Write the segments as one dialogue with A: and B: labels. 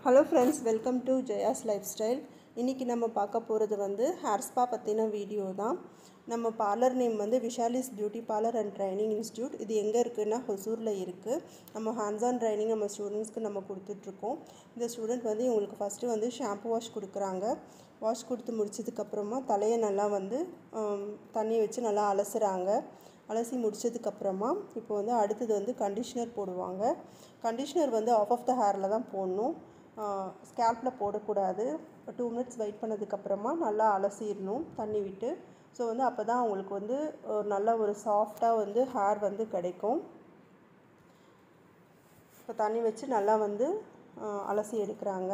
A: hello friends welcome to Jaya's lifestyle இன்றைக்கி நம்ம பார்க்க போகிறது வந்து ஹேர் ஸ்பா பற்றின வீடியோ தான் நம்ம பார்லர் நேம் வந்து Vishali's beauty parlour and training institute இது எங்கே இருக்குன்னா ஹொசூரில் இருக்குது நம்ம ஹேண்ட்ஸ் ஆன் ட்ரைனிங் நம்ம ஸ்டூடெண்ட்ஸ்க்கு நம்ம கொடுத்துட்ருக்கோம் இந்த ஸ்டூடெண்ட் வந்து இவங்களுக்கு ஃபஸ்ட்டு வந்து ஷாம்பு வாஷ் கொடுக்குறாங்க வாஷ் கொடுத்து முடிச்சதுக்கப்புறமா தலையை நல்லா வந்து ஆம், தண்ணி வச்சு நல்லா அலசுகிறாங்க அலசி முடிச்சதுக்கப்புறமா இப்போ வந்து அடுத்தது வந்து கண்டிஷ்னர் போடுவாங்க கண்டிஷ்னர் வந்து ஆஃப் ஆஃப் த ஹேரில் தான் போடணும் ஸ்கேல்பில் போடக்கூடாது டூ மினிட்ஸ் வெயிட் பண்ணதுக்கப்புறமா நல்லா அலசிடணும் தண்ணி விட்டு ஸோ வந்து அப்போ தான் அவங்களுக்கு வந்து ஒரு நல்ல ஒரு சாஃப்டாக வந்து ஹேர் வந்து கிடைக்கும் இப்போ தண்ணி வச்சு நல்லா வந்து ஆஹ், அலசி எடுக்கிறாங்க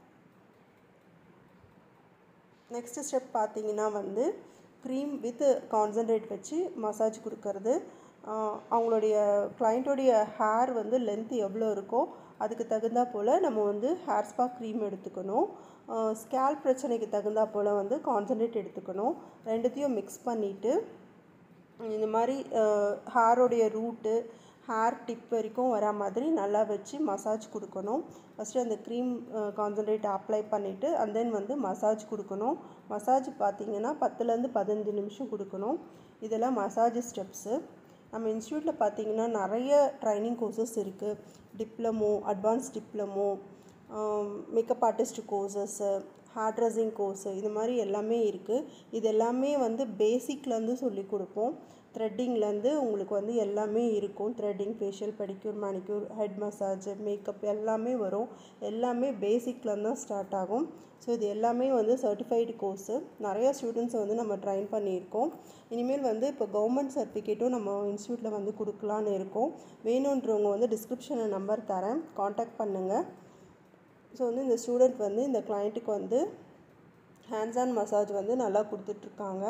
A: நெக்ஸ்ட் ஸ்டெப் பார்த்தீங்கன்னா வந்து க்ரீம் வித் கான்சன்ட்ரேட் வச்சு மசாஜ் கொடுக்கறது ஆஹ் அவங்களுடைய கிளைண்ட்டோடைய ஹேர் வந்து லென்த் எவ்வளோ இருக்கோ அதுக்கு தகுந்தா போல் நம்ம வந்து ஹேர் ஸ்பா க்ரீம் எடுத்துக்கணும் ஸ்கேல் பிரச்சனைக்கு தகுந்தா போல் வந்து கான்சன்ட்ரேட் எடுத்துக்கணும் ரெண்டுத்தையும் மிக்ஸ் பண்ணிவிட்டு இந்த மாதிரி ஹேரோடைய ரூட்டு ஹேர் டிப் வரைக்கும் வரா மாதிரி நல்லா வச்சு மசாஜ் கொடுக்கணும் ஃபஸ்ட்டு அந்த க்ரீம் கான்சன்ட்ரேட் அப்ளை பண்ணிவிட்டு அண்ட் தென் வந்து மசாஜ் கொடுக்கணும் மசாஜ் பார்த்தீங்கன்னா பத்துலேருந்து பதினஞ்சு நிமிஷம் கொடுக்கணும் இதெல்லாம் மசாஜ் ஸ்டெப்ஸு நம்ம இன்ஸ்டியூட்டில் பார்த்தீங்கன்னா நிறைய ட்ரைனிங் கோர்சஸ் இருக்குது diploma advance diploma makeup artist courses hair dressing course இது மாதிரி எல்லாமே இருக்குது இது எல்லாமே வந்து பேசிக்லேருந்து சொல்லி கொடுப்போம் த்ரெட்டிங்லேருந்து உங்களுக்கு வந்து எல்லாமே இருக்கும் threading facial pedicure manicure head massage makeup எல்லாமே வரும் எல்லாமே பேசிக்லேருந்து தான் ஸ்டார்ட் ஆகும் ஸோ இது எல்லாமே வந்து சர்டிஃபைடு கோர்ஸு நிறைய ஸ்டூடெண்ட்ஸை வந்து நம்ம ட்ரைன் பண்ணியிருக்கோம் இனிமேல் வந்து இப்போ கவர்மெண்ட் சர்டிஃபிகேட்டும் நம்ம இன்ஸ்டியூட்டில் வந்து கொடுக்கலான்னு இருக்கோம் வேணுன்றவங்க வந்து டிஸ்கிரிப்ஷனில் நம்பர் தரேன் காண்டாக்ட் பண்ணுங்கள் ஸோ வந்து இந்த ஸ்டூடெண்ட் வந்து இந்த கிளைண்ட்டுக்கு வந்து ஹேண்ட்ஸ் ஆன் மசாஜ் வந்து நல்லா கொடுத்துட்ருக்காங்க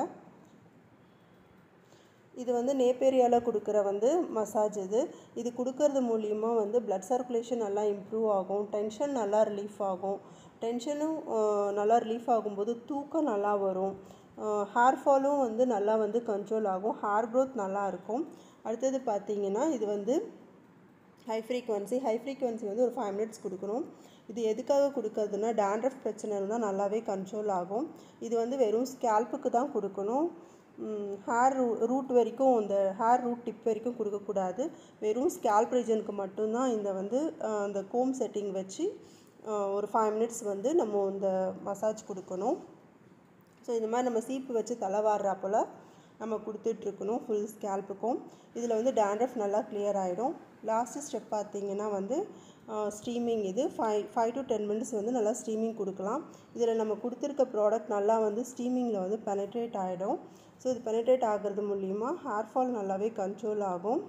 A: இது வந்து நேப்பேரியாவில் கொடுக்குற வந்து மசாஜ் இது இது கொடுக்கறது மூலிமா வந்து blood சர்க்குலேஷன் நல்லா இம்ப்ரூவ் ஆகும் டென்ஷன் நல்லா ரிலீஃப் ஆகும் டென்ஷனும் நல்லா ரிலீஃப் ஆகும்போது தூக்கம் நல்லா வரும் ஹேர் ஃபாலும் வந்து நல்லா வந்து கண்ட்ரோல் ஆகும் ஹேர் growth நல்லா இருக்கும் அடுத்தது பார்த்தீங்கன்னா இது வந்து ஹை ஃப்ரீக்வன்சி ஹை ஃப்ரீக்வன்சி வந்து ஒரு ஃபைவ் மினிட்ஸ் கொடுக்கணும் இது எதுக்காக கொடுக்கறதுனா டேண்ட்ரஃப் பிரச்சனை இருந்தால் நல்லாவே கண்ட்ரோல் ஆகும் இது வந்து வெறும் ஸ்கேல்ப்புக்கு தான் கொடுக்கணும் ஹேர் ரூட் வரைக்கும் இந்த ஹேர் ரூட் டிப் வரைக்கும் கொடுக்கக்கூடாது வெறும் ஸ்கேல்ப் ரீஜனுக்கு மட்டும்தான் இந்த வந்து அஹ், அந்த கோம் செட்டிங் வச்சு அஹ், ஒரு ஃபைவ் மினிட்ஸ் வந்து நம்ம இந்த மசாஜ் கொடுக்கணும் ஸோ இந்த மாதிரி நம்ம சீப்பு வச்சு தலை வாடுறாப்போல் நம்ம கொடுத்துட்ருக்கணும் ஃபுல் ஸ்கேல்ப்புக்கும் இதில் வந்து டேண்ட்ரஃப் நல்லா கிளியர் ஆகிடும் லாஸ்ட்டு ஸ்டெப் பார்த்தீங்கன்னா வந்து ஸ்டீமிங் இது five five to ten minutes வந்து நல்லா ஸ்டீமிங் கொடுக்கலாம் இதில் நம்ம கொடுத்துருக்க ப்ராடக்ட் நல்லா வந்து ஸ்டீமிங்கில் வந்து பெனட்ரேட் ஆகிடும் ஸோ இது பெனட்ரேட் ஆகிறது மூலிமா ஹேர் ஃபால் நல்லாவே கண்ட்ரோல் ஆகும்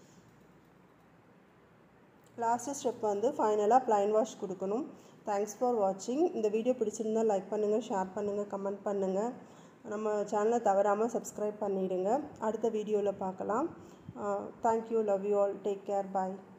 A: லாஸ்ட்டு ஸ்டெப் வந்து ஃபைனலாக ப்ளைன் வாஷ் கொடுக்கணும் தேங்க்ஸ் ஃபார் வாட்சிங் இந்த வீடியோ பிடிச்சிருந்தால் லைக் பண்ணுங்கள் ஷேர் பண்ணுங்கள் கமெண்ட் பண்ணுங்கள் நம்ம சேனலை தவறாமல் சப்ஸ்கிரைப் பண்ணிவிடுங்க அடுத்த வீடியோவில் பார்க்கலாம் thank you love you all take care bye